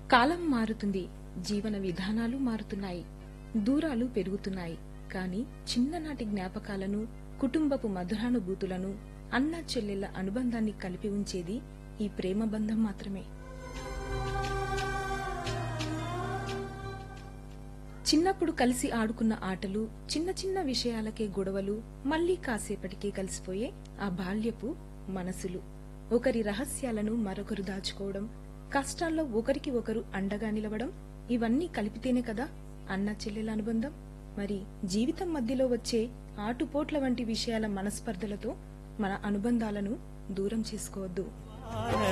కాలం మారుతుంది జీవన విధానాలు మారుతున్నాయి దూరాలు పెరుగుతున్నాయి కానీ చిన్ననాటి జ్ఞాపకాలను కుటుంబపు మధురానుభూతులను అన్న చెల్లెళ్ల అనుబంధాన్ని కలిపి ఉంచేది ఈ ప్రేమ బంధం మాత్రమే చిన్నప్పుడు కలిసి ఆడుకున్న ఆటలు చిన్న చిన్న విషయాలకే గొడవలు మళ్లీ కాసేపటికే కలిసిపోయే ఆ బాల్యపు మనసులు ఒకరి రహస్యాలను మరొకరు దాచుకోవడం కష్టాల్లో ఒకరికి ఒకరు అండగా నిలవడం ఇవన్నీ కలిపితేనే కదా అన్న చెల్లెల అనుబంధం మరి జీవితం మధ్యలో వచ్చే ఆటుపోట్ల వంటి విషయాల మనస్పర్ధలతో మన అనుబంధాలను దూరం చేసుకోవద్దు